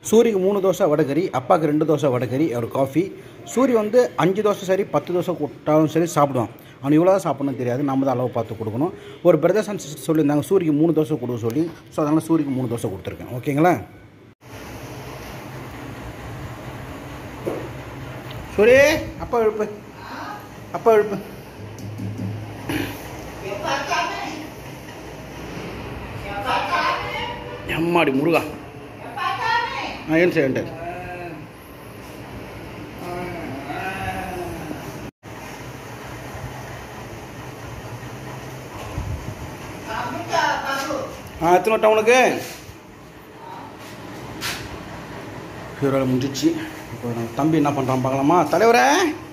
சூரிக்கு மூணு தோசை வடகரி அப்பாவுக்கு ரெண்டு தோசை வடகரி ஒரு காஃபி சூரி வந்து அஞ்சு தோசை சரி பத்து தோசை கொடுத்தாலும் சரி சாப்பிடுவான் அவன் இவ்வளோ தான் சாப்பிடணும் தெரியாது நம்ம தான் அளவு பார்த்து கொடுக்கணும் ஒரு பிரதர்ஸ் அண்ட் சிஸ்டர் சொல்லியிருந்தாங்க சூரிக்கு மூணு தோசை கொடுக்க சொல்லி ஸோ அதனால் சூரிக்கு மூணு தோசை கொடுத்துருக்கேன் ஓகேங்களா சூரி அப்பா எழுப்பு அப்பா எழுப்பு எம்மாடி முருகா ஆ ಏನು ಸರ್ ಎಂಟು ஆ எத்தனை டவுனுக்கு ஹீரோவில் முடிஞ்சிச்சு இப்போ நம்ம தம்பி என்ன பண்ணுறான் பார்க்கலாமா தலைவரே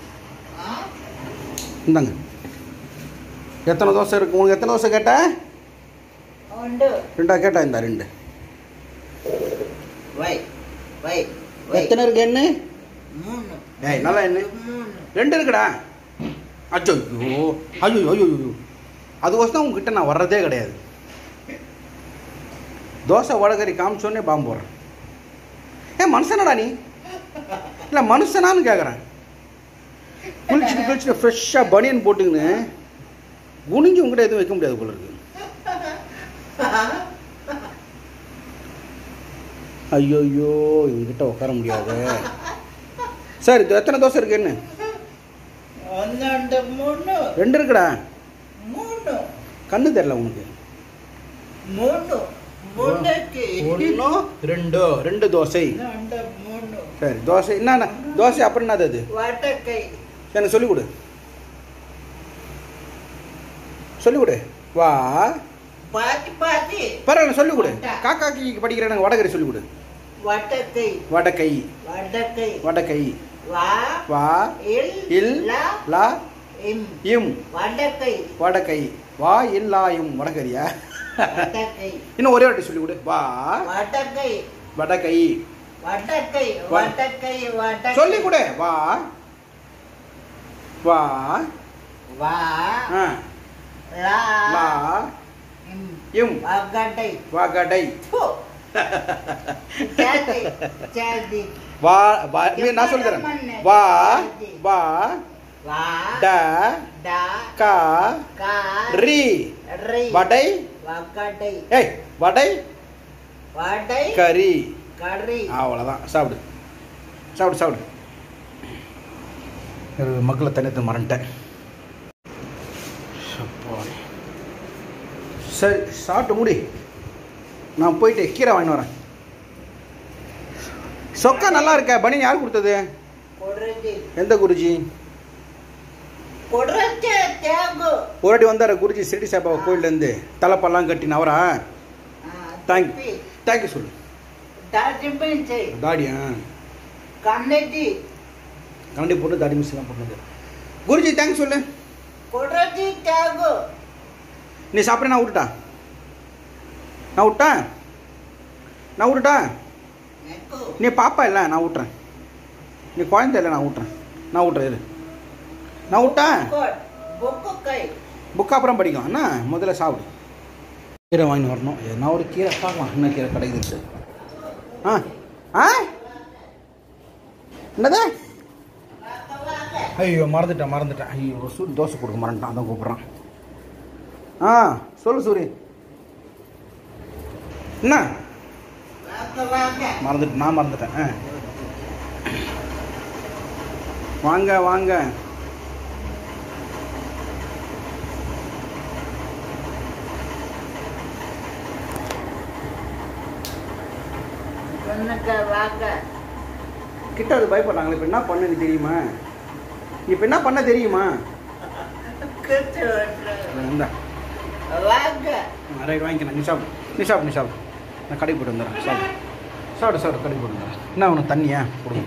இந்தாங்க எத்தனை தோசை இருக்கு உனக்கு எத்தனை தோசை கேட்ட உண்டு ரெண்டா கேட்டா இந்த ரெண்டு வை வை வை எத்தனை இருக்கு என்ன மூணு ஏய் நல்லா என்ன மூணு ரெண்டு இருக்குடா அச்சோ ஐயோ ஐயோ ஐயோ ஐயோ அதுக்கோசம் உங்ககிட்ட நான் வர்றதே கிடையாது தோசை வடகறி காமிச்சோன்னே பாம்பு போடுறேன் ஏ மனுஷனடா நீ இல்லை மனுஷனான்னு கேட்குறேன் குளிச்சுட்டு குளிச்சுட்டு ஃப்ரெஷ்ஷாக பனியன் போட்டுக்கின்னு குனிஞ்சு உங்ககிட்ட எதுவும் வைக்க முடியாது போல இருக்கு ஐயோ ஐயோ இவங்ககிட்ட உட்கார முடியாது சார் இது எத்தனை தோசை இருக்கு என்ன ஒன்று ரெண்டு மூணு ரெண்டு இருக்குடா மூணு கண்ணு தெரியல உனக்கு மூணு மூணுக்கு ஒன்று ரெண்டோ ரெண்டு தோசை ரெண்டு மூணு சரி தோசை என்ன தோசை அப்புறம் என்னது அது வடக்கை எனக்கு சொல்லிக் கொடு சொல்லிக் கொடு வா பாத்தி பாத்தி பரவாயில்ல சொல்லிக் கொடு காக்காக்கி படிக்கிற எனக்கு வடகரி சொல்லிக் கொடு வடக்கை வடக்கை வடக்கை வடக்கை வா வா இல் இல் லா லா இம் இம் வடக்கை வடக்கை வா இல்லா இம் வடகரியா வடக்கை இன்னும் ஒரே வாட்டி சொல்லிக் கொடு வா வடக்கை வடகை வடக்கை வா. வடக்கை வடக்கை சொல்லிக் கொடு வா வா வா ஆ லா லா இம் இம் வகடை வகடை போ சாதி சாதி வா வா நீ நான் சொல்லி தரேன் வா வா வா ட டா கா கா ரி ரி வடை வகடை ஏய் வடை வடை கறி கறி அவ்வளோதான் சாப்பிடு சாப்பிடு சாப்பிடு ஒரு மக்களை தனித்து மறந்துட்டேன் அப்பா. சரி சாப்பிட்டு முடி நான் போயிட்டு கீரை வாங்கிட்டு வரேன் சொக்கா நல்லா இருக்க பனியன் யார் கொடுத்தது கொடுறது எந்த குருஜி கொடுறது தேகு ஒரு வாட்டி வந்தார் குருஜி சிறுடி சாப்பா கோயிலேருந்து தலைப்பெல்லாம் கட்டின அவரா தேங்க் தேங்க்யூ சொல்லு தாஜிபிஞ்சை தாடியா கண்ணதி கண்ணாடி போட்டு தாடி மிஸ்லாம் போட்டது குருஜி தேங்க்ஸ் சொல்லு கொடுறது தேகு நீ சாப்பிட நான் விட்டுட்டா நான் விட்டேன் நான் விட்டுட்டா எனக்கு நீ பாப்பா இல்லை நான் விட்றேன் நீ குழந்தை இல்லை நான் விட்றேன் நான் விட்றேன் இரு நான் விட்டேன் கோட் பொக்கு கை புக் அப்புறம் படிக்கும் என்ன முதல்ல சாப்பிடு கீரை வாங்கி வரணும் நான் ஒரு கீரை பார்க்கலாம் என்ன கீரை கிடைக்குது ஆ ஆ என்னது ஐயோ மறந்துட்டேன் மறந்துட்டேன் ஐயோ சூரி தோசை கொடுக்க மறந்துட்டான் அதான் கூப்பிட்றான் ஆ சொல்லு சூரி என்ன வாங்க வாங்க மறந்துட்டு நான் மறந்துட்டேன் ஆ வாங்க வாங்க சொன்னுக்க வாங்க கிட்ட அது பயப்படுறாங்களே இப்போ என்ன பண்ண நீ தெரியுமா நீ இப்போ என்ன பண்ண தெரியுமா கிட்டு விட்டுரு. இந்த வாங்க ரைட் வாங்கிக்கிறேன் நீ சாப்பிடு நீ சாப்பிடு நீ சாப்பிடு நான் கடைக்கு போட்டு வந்துடுறேன் சாப்பிடு சாப்பிடு சாப்பிடு கடைக்கு போட்டு வந்துடுறேன் என்ன உனக்கு தண்ணியா கொடுங்க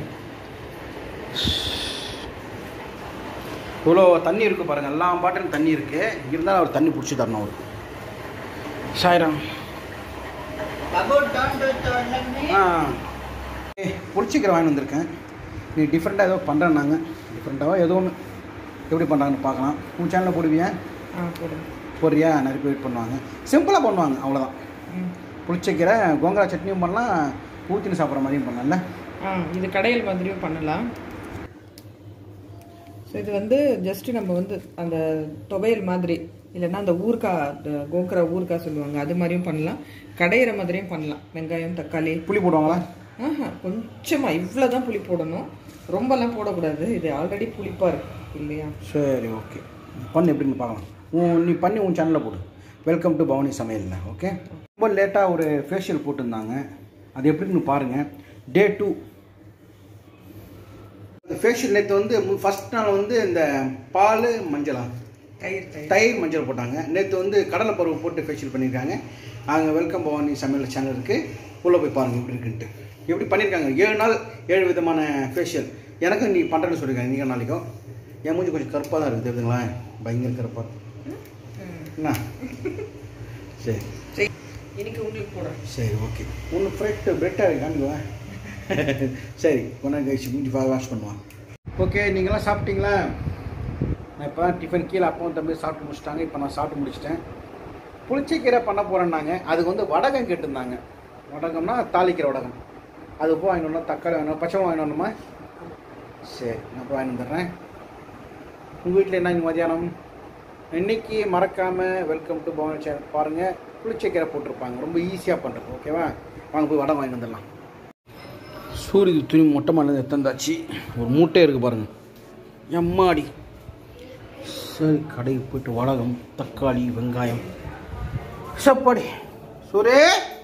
இவ்வளோ தண்ணி இருக்குது பாருங்கள் எல்லா பாட்டிலும் தண்ணி இருக்குது இருந்தாலும் அவர் தண்ணி பிடிச்சி தரணும் அவருக்கு சாயிரம் பகு தோண்டு தோண்டமே ஆ புளிச்சிக்கிற வாங்கி வந்திருக்கேன் நீ டிஃப்ரெண்ட்டாக ஏதோ பண்ணுறேன்னாங்க டிஃப்ரெண்ட்டாக ஏதோ ஒன்று எப்படி பண்ணுறாங்கன்னு பார்க்கலாம் உன் சேனலில் போடுவியா போடுறியா நிறைய பேர் வெயிட் பண்ணுவாங்க சிம்பிளாக பண்ணுவாங்க அவ்வளோதான் புளிச்சக்கீரை கோங்கரா சட்னியும் பண்ணலாம் ஊற்றின்னு சாப்பிட்ற மாதிரியும் பண்ணல ஆ இது கடையல் மாதிரியும் பண்ணலாம் ஸோ இது வந்து ஜஸ்ட் நம்ம வந்து அந்த துவையல் மாதிரி இல்லைன்னா அந்த ஊறுகாய் அந்த கோக்கரை ஊறுகாய் சொல்லுவாங்க அது மாதிரியும் பண்ணலாம் கடையிற மாதிரியும் பண்ணலாம் வெங்காயம் தக்காளி புளி போடுவாங்களா ஆஹா கொஞ்சமா இவ்வளோ தான் புளி போடணும் ரொம்பலாம் போடக்கூடாது இது ஆல்ரெடி புளிப்பாக இருக்கு இல்லையா சரி ஓகே பண்ணு எப்படின்னு பார்க்கலாம் உன் நீ பண்ணி உன் சேனலில் போடு வெல்கம் டு பவானி சமையல்ல ஓகே ரொம்ப லேட்டாக ஒரு ஃபேஷியல் போட்டிருந்தாங்க அது எப்படின்னு பாருங்கள் டே டூ இந்த ஃபேஷியல் நேற்று வந்து ஃபஸ்ட் நாள் வந்து இந்த பால் மஞ்சளா தயிர் தயிர் தயிர் மஞ்சள் போட்டாங்க நேற்று வந்து கடலை பருவு போட்டு ஃபேஷியல் பண்ணியிருக்காங்க அங்கே வெல்கம் பவானி சமையல் சேனல் இருக்குது உள்ளே போய் பாருங்கள் எப்படி இருக்குன்ட்டு எப்படி பண்ணியிருக்காங்க ஏழு நாள் ஏழு விதமான ஃபேஷியல் எனக்கும் நீ பண்ணுறேன்னு சொல்லியிருக்காங்க நீங்கள் நாளைக்கும் என் மூஞ்சி கொஞ்சம் கருப்பாக தான் இருக்குது தெரியுதுங்களா பயங்கர கருப்பாக என்ன சரி சரி இன்னைக்கு உங்களுக்கு போடுறேன் சரி ஓகே ஒன்று ஃப்ரெட் பிரெட்டாக காமிக்குவேன் சரி ஒன்றா கழிச்சு மூஞ்சி வாஷ் பண்ணுவான் ஓகே நீங்களாம் சாப்பிட்டீங்களா நான் இப்போ டிஃபன் கீழே அப்பவும் தம்பி சாப்பிட்டு முடிச்சிட்டாங்க இப்போ நான் சாப்பிட்டு முடிச்சிட்டேன் புளிச்சக்கீரை பண்ண போகிறேன்னாங்க அதுக்கு வந்து வடகம் கேட்டிருந்தாங்க வடகம்னா தாளிக்கிற வடகம் அது போய் வாங்கிட்டு வரணும் தக்காளி வாங்கணும் பச்சை மிளகா வாங்கிட்டு வரணுமா சரி நான் போய் வாங்கிட்டு வந்துடுறேன் உங்கள் வீட்டில் என்ன இன்னைக்கு மதியானம் இன்னைக்கு மறக்காமல் வெல்கம் டு பவன் சேனல் பாருங்கள் புளிச்சக்கீரை போட்டிருப்பாங்க ரொம்ப ஈஸியாக பண்ணுறது ஓகேவா வாங்க போய் வடை வாங்கிட்டு வந்துடலாம் சூரிய துணி மொட்டை மாடல எத்தந்தாச்சு ஒரு மூட்டை இருக்குது பாருங்கள் எம்மாடி சரி கடைக்கு போயிட்டு வடகம் தக்காளி வெங்காயம் சப்பாடி சூரே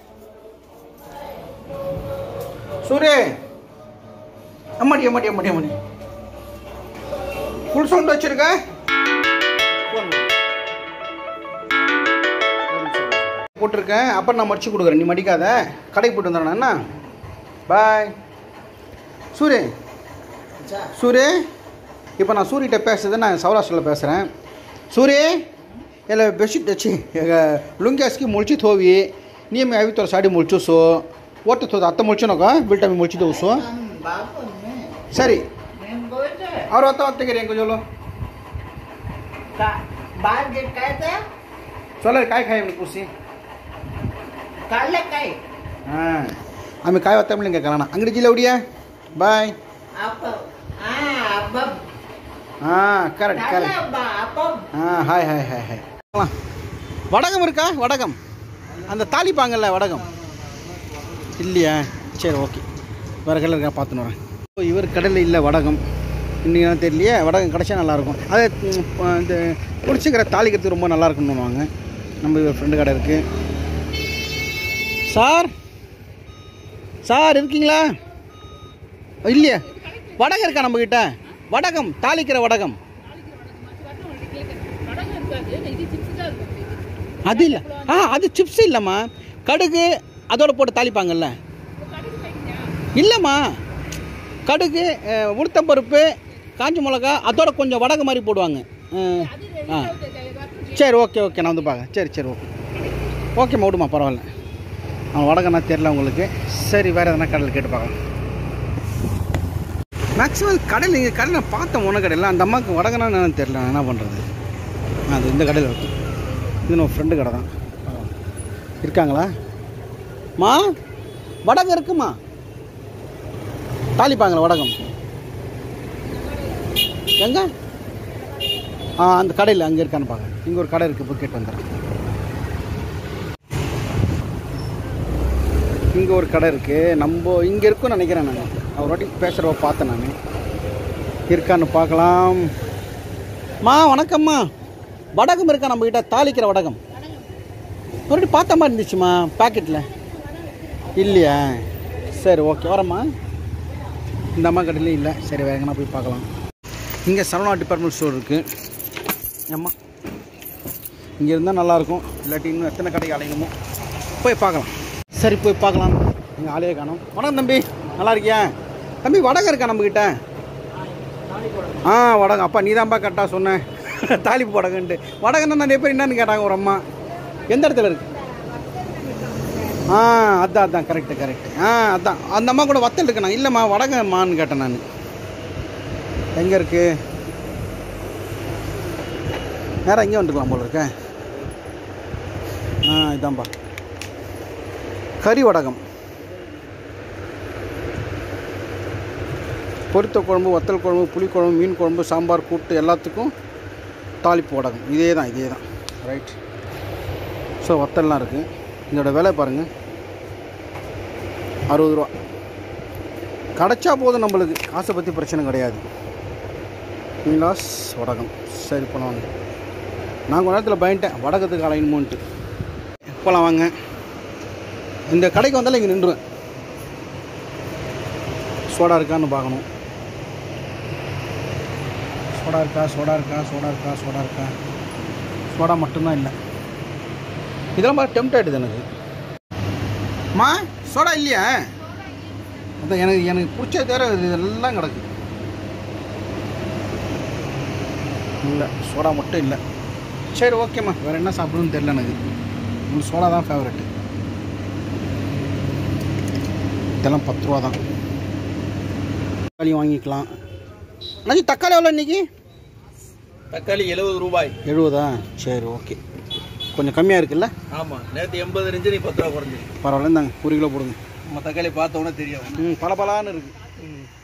சூரே அம்மாடி அம்மாடி அம்மாடி அம்மாடி ஃபுல் சவுண்ட் வச்சிருக்க போட்டிருக்கேன் அப்புறம் நான் மடிச்சு கொடுக்குறேன் நீ மடிக்காத கடைக்கு போட்டு வந்துடுறேன் என்ன பாய் சூரே சூரே இப்போ நான் சூரிகிட்ட பேசுறது நான் சௌராஷ்டிரில் பேசுகிறேன் ಸೂರಿ ಎಲ್ಲ ಬೆಡ್ಶೀಟ್ ಹಚ್ಚಿ ಈಗ ಲುಂಗಿ ಹಾಸ್ಕಿ ಮುಳ್ಚಿ ಹೋವಿ ನೀಮೆ ಐವತ್ತರ ಸಾಡಿ ಮುಳ್ಚೂಸು ಒಟ್ಟು ತೋದ ಅತ್ತ ಮುಳ್ಚೋನೋಗ ಬಿಲ್ಟಮಿ ಮುಳ್ಚಿದವುಸು Bapak ni. ಸರಿ Yang boleh. ಅವ್ರು ಹೊತ್ತ ಹೊತ್ತಿಗೆ ಹೆಂಗೆ ಜೋಲು Kak, bagi kata, ಸೊಲ್ಲ ಕಾಯಿ ಕಾಯಿ ಕೂಸಿ kalau kai. ಹಾಂ ಆಮೇಲೆ ಕಾಯಿ ಹೊತ್ತ ಹಿಂಗೆ ಕಾರಣ ಅಂಗಡಿ ಜಿಲ್ಲೆ ಹುಡಿಯ ಬಾಯ್ Apa? Ah, apa? ಹಾಂ correct Kalau correct apa? Apa? ஆ ஹாய் ஹாய் ஹாய் ஹாய் வடகம் இருக்கா வடகம் அந்த தாளிப்பாங்கல்ல வடகம் இல்லையா சரி ஓகே வேறு கடையில் இருக்கா பார்த்துன்னு வரேன் ஓ, இவர் கடையில் இல்லை வடகம் இன்னைக்கு தெரியலையே வடகம் கிடச்சா நல்லாயிருக்கும் அது ம், ப- இந்த குடிச்சிக்கிற தாளிக்கிறதுக்கு ரொம்ப நல்லா இருக்குன்னு நம்ம இவர் ஃப்ரெண்டு கடை இருக்குது சார் சார் இருக்கீங்களா இல்லையா வடகம் இருக்கா நம்மக்கிட்ட வடகம் தாளிக்கிற வடகம் அது இல்லை ஆ அது சிப்ஸ் இல்லைம்மா கடுகு அதோட போட்டு தாளிப்பாங்கல்ல இல்லைம்மா கடுகு அஹ், உளுத்தம்பருப்பு காஞ்ச மிளகா அதோட கொஞ்சம் வடகு மாதிரி போடுவாங்க அஹ், ஆ சரி ஓகே ஓகே நான் வந்து பார்க்கறேன் சரி சரி ஓகே ஓகேம்மா விடுமா பரவாயில்ல அவன் வடகன்னா தெரில உங்களுக்கு சரி வேறு எதனா கடையில் கேட்டு பார்க்கலாம் மேக்ஸிமம் கடையில் இங்கே கடையில் நான் பார்த்தேன் உன கடையில் அந்த அம்மாவுக்கு வடகனா என்னன்னு தெரில நான் என்ன பண்ணுறது அது இந்த கடையில் இருக்கு இது நம்ம ஃப்ரெண்டு கடை தான் இருக்காங்களா மா வடகம் இருக்குமா தாளிப்பாங்களா வடகம் எங்க ஆ அந்த கடையில் அங்கே இருக்கான்னு பார்க்க இங்கே ஒரு கடை இருக்குது போய் கேட்டு வந்துடுறேன் இங்கே ஒரு கடை இருக்குது நம்ம இங்கே இருக்கும்னு நினைக்கிறேன் நான் ஒரு வாட்டி பேசுகிறவ பார்த்தேன் நான் இருக்கான்னு பார்க்கலாம் மா வணக்கம்மா வடகம் இருக்கா நம்மக்கிட்ட தாளிக்கிற வடகம் ஒரு வாட்டி பார்த்த மாதிரி இருந்துச்சுமா பாக்கெட்டில் இல்லையா சரி ஓகே வரம்மா இந்த அம்மா கடையிலே இல்லை சரி வேற எங்கன்னா போய் பார்க்கலாம் இங்கே சரவணா டிபார்ட்மெண்ட் ஸ்டோர் இருக்குது ஏம்மா இங்கே இருந்தால் நல்லாயிருக்கும் இல்லாட்டி இன்னும் எத்தனை கடைக்கு அலையணுமோ போய் பார்க்கலாம் சரி போய் பார்க்கலாம் எங்கள் ஆளையே காணோம் வணக்கம் தம்பி நல்லா இருக்கியா தம்பி வடகம் இருக்கா நம்மக்கிட்ட ஆ வடகம் அப்பா நீ தான்ப்பா கரெக்டாக சொன்னேன் தாலிப்பு வடகன்ட்டு வடகன்னா நிறைய பேர் என்னன்னு கேட்டாங்க ஒரு அம்மா எந்த இடத்துல இருக்கு ஆ அதான் அதான் கரெக்டு கரெக்ட் ஆ அதான் அந்த அம்மா கூட வத்தல் இருக்குண்ணா இல்லைம்மா வடகம்மான்னு கேட்டேன் நான் எங்கே இருக்கு நேரம் இங்கே வந்துக்கலாம் போல இருக்க ஆ இதான்பா கறி வடகம் பொரித்த குழம்பு வத்தல் குழம்பு புளிக்குழம்பு மீன் குழம்பு சாம்பார் கூட்டு எல்லாத்துக்கும் தாளிப்பு வடகம் இதே தான் இதே தான் ரைட் ஸோ வத்தல்லாம் இருக்குது இதோட விலை பாருங்கள் அறுபது ரூபா கிடச்சா போதும் நம்மளுக்கு காசை பற்றி பிரச்சனை கிடையாது மீன்லாஸ் வடகம் சரி போலாம் நான் கொஞ்ச நேரத்தில் பயன்ட்டேன் வடகத்துக்கு அலையணுமோன்ட்டு போகலாம் வாங்க இந்த கடைக்கு வந்தாலும் இங்கே நின்றுவேன் சோடா இருக்கான்னு பார்க்கணும் சோடா இருக்கா சோடா இருக்கா சோடா இருக்கா சோடா இருக்கா சோடா மட்டும்தான் இல்லை இதெல்லாம் மாதிரி டெம்ட் ஆகிடுது எனக்கு மா சோடா இல்லையா அதான் எனக்கு எனக்கு பிடிச்ச தவிர இது இதெல்லாம் கிடக்கு இல்லை சோடா மட்டும் இல்லை சரி ஓகேம்மா வேறு என்ன சாப்பிடுன்னு தெரில எனக்கு உங்களுக்கு சோடா தான் ஃபேவரெட்டு இதெல்லாம் பத்து ரூபா தான் தக்காளி வாங்கிக்கலாம் அண்ணாச்சி தக்காளி எவ்வளோ இன்னைக்கு தக்காளி எழுபது ரூபாய் எழுபதா சரி ஓகே கொஞ்சம் கம்மியாக இருக்குல்ல ஆமாம் நேற்று எண்பது இருந்துச்சு நீ பத்து ரூபா குறைஞ்சி பரவாயில்ல இந்தாங்க ஒரு கிலோ போடுங்க நம்ம தக்காளி பார்த்தோன்னே தெரியும் ம் பல பலான்னு இருக்குது